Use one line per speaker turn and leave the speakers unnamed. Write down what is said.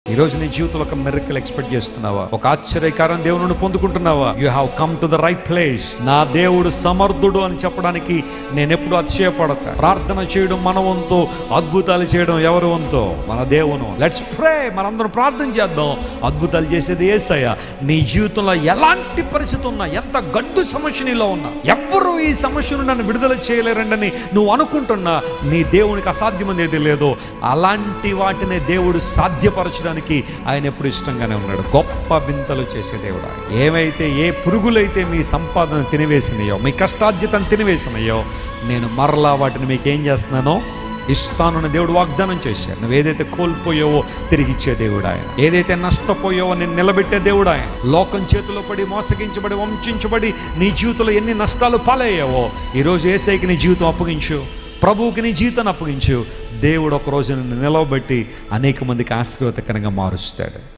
ఈ రోజు నీ జీవితంలో ఒక మెరికల్ ఎక్స్పెక్ట్ చేస్తున్నావా ఒక ఆశ్చర్యకారం దేవుని పొందుకుంటున్నావా you have come to the right place నా దేవుడు సమర్థుడు అని చెప్పడానికి నేను ఎప్పుడు అతిశయపడతా ప్రార్థన చేయడం మన వంతు అద్భుతాలు చేయడం ఎవరి వంతు మన దేవును లెట్స్ ప్రే మనందరం ప్రార్థన చేద్దాం అద్భుతాలు చేసేది ఏసయ్య నీ జీవితంలో ఎలాంటి పరిస్థితి ఉన్నా ఎంత గడ్డు సమస్య నీలో ఉన్నా ఎవ్వరూ ఈ సమస్యను నన్ను విడుదల చేయలేరండని నువ్వు అనుకుంటున్నా నీ దేవునికి అసాధ్యమనేది లేదు అలాంటి వాటిని దేవుడు సాధ్యపరచడానికి ఆయన ఎప్పుడు ఇష్టంగానే ఉన్నాడు గొప్ప వింతలు చేసే దేవుడు ఆయన. ఏమైతే ఏ పురుగులైతే మీ సంపాదన తినివేసినాయో మీ కష్టార్జితం తినివేసినాయో నేను మరలా వాటిని మీకు ఏం చేస్తున్నానో ఇస్తానని దేవుడు వాగ్దానం చేశాడు నువ్వు ఏదైతే కోల్పోయావో తిరిగి ఇచ్చే దేవుడు ఆయన ఏదైతే నష్టపోయావో నేను నిలబెట్టే దేవుడు ఆయన లోకం చేతిలో పడి మోసగించబడి వంచించబడి నీ జీవితంలో ఎన్ని నష్టాలు పాలయ్యావో ఈరోజు ఏసైకి నీ జీవితం అప్పగించు ప్రభువుకి నీ జీవితాన్ని అప్పగించు దేవుడు ఒక రోజు నిన్ను నిలవబెట్టి అనేక మందికి ఆశీర్వాదకరంగా మారుస్తాడు